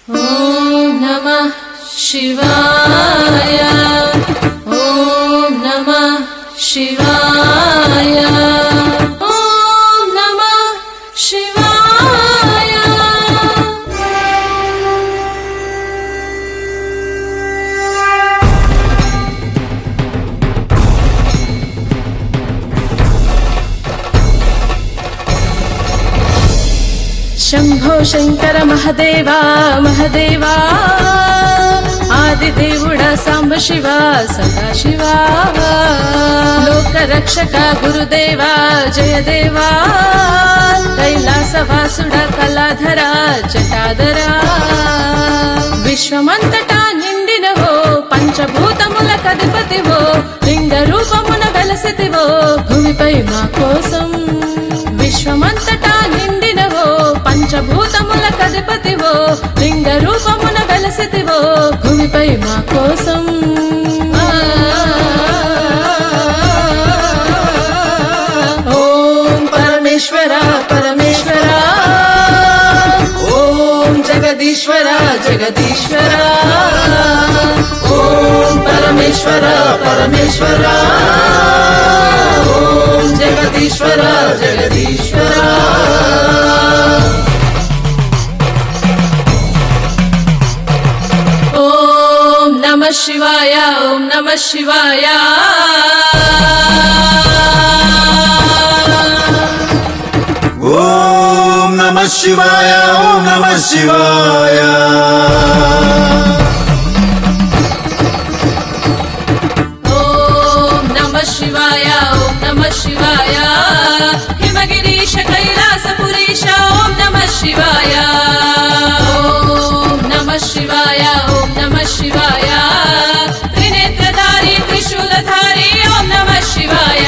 ॐ नमः शिवाय ॐ नमः शिवाय ॐ नमः शिवाय శంభో శంకర మహదేవా మహదేవా ఆదిదేవుడా సాంబ శివ సదా శివా లోక రక్షక గురుదేవా జయదేవా కైలాసవాసుడ కళాధర జటాధరా విశ్వమంతటా నిండినవో పంచభూతముల కధిపతివో లింగ రూపమున వెలసితివో భూమిపై మా కోసం విశ్వమంతటా నిండినవో పంచభూతముల కధిపతివో లింగ రూపమున వెలసితివో భూమిపై మా కోసం ఓం పరమేశ్వర పరమేశ్వర ఓం జగదీశ్వర జగదీశ్వర ఓం పరమేశ్వర పరమేశ్వర ఓం జగదీశ్వర జగదీశ్వర ఓం నమ శివాయ ఓం నమ శివాయ ఓం నమ శివాయ ఓం నమ శివాయ ఓం నమ శివాయ ఓం నమ శివాయ హిమగిరీశ కైలాసపురీశ ఓం నమ శివాయ ఓం నమ శివాయ ఓం నమ శివాయ త్రినేత్రధారి త్రిశూలధారి ఓం నమ శివాయ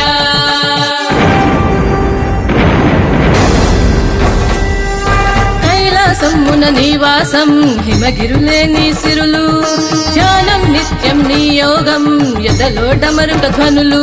కైలాసమున నివాసం హిమగిరులే నీ సిరులు ధ్యానం నిత్యం నీ యోగం ఎదలో డమరుక ధ్వనులు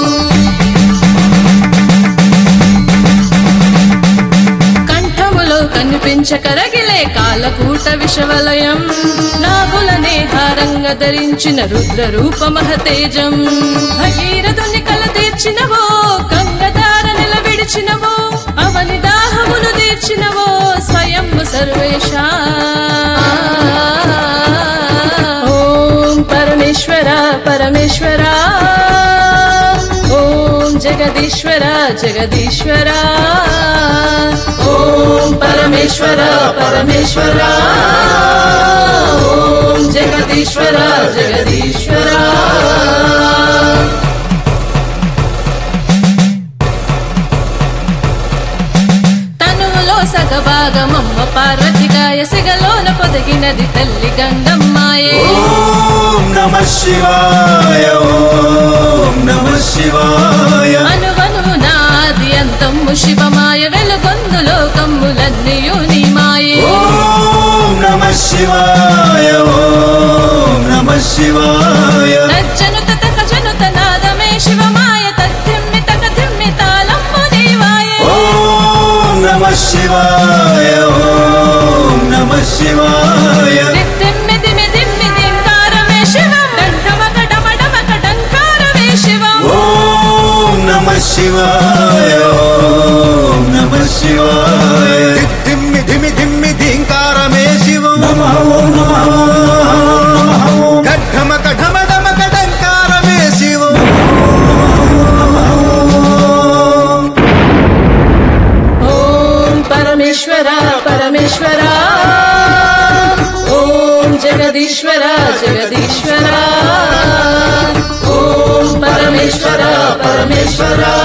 కంఠములో కనిపించకరగిలే కాలకూట విషవలయం నాగులనే హారంగ ధరించిన రుద్ర రూప మహతేజం భగీరథుని కల తీర్చినవో గంగధార నిల విడిచినవో అవని దాహమును తీర్చినవో స్వయం సర్వేశ ఓం పరమేశ్వర పరమేశ్వర ఓం జగదీశ్వర జగదీశ్వర ఓం పరమేశ్వర పరమేశ్వర ఓం జగదీశ్వర జగదీశ్వర తనువులో సగభాగమమ్మ పార్వతిగాయ సిగలోన పొదిగినది తల్లి గంగమ్మాయే ఓం నమ శివాయ ఓం నమ శివాయ అనువనువు నాది అంతమ్ము శివమాయ వెలుగొందులో కమ్ములన్నీయు నీ మాయే ఓం నమ శివాయ ఓం నమ శివాయ తజ్జనుత తక జనుత నాదమే శివమాయ తద్దిమ్మి తక దిమ్మి తాళమ్ము నీవాయే ఓం నమ శివాయ ఓం నమ శివాయ దిమ్మి దిమ్మి దిమ్మి దింకారమే శివం డండమక డమడమక డంకారమే శివం ఓం నమ శివాయ ఓం నమ శివాయ ధిమ్మి ధిమి ధిమ్మి ధింకారమే శివం నమః ఓం నమః ఓం నమః ఓం ఘఢమక ఢమ ఢమక డంకారమే శివం ఓం పరమేశ్వర పరమేశ్వర ఓం జగదీశ్వర జగదీశ్వర ఓం పరమేశ్వర పరమేశ్వర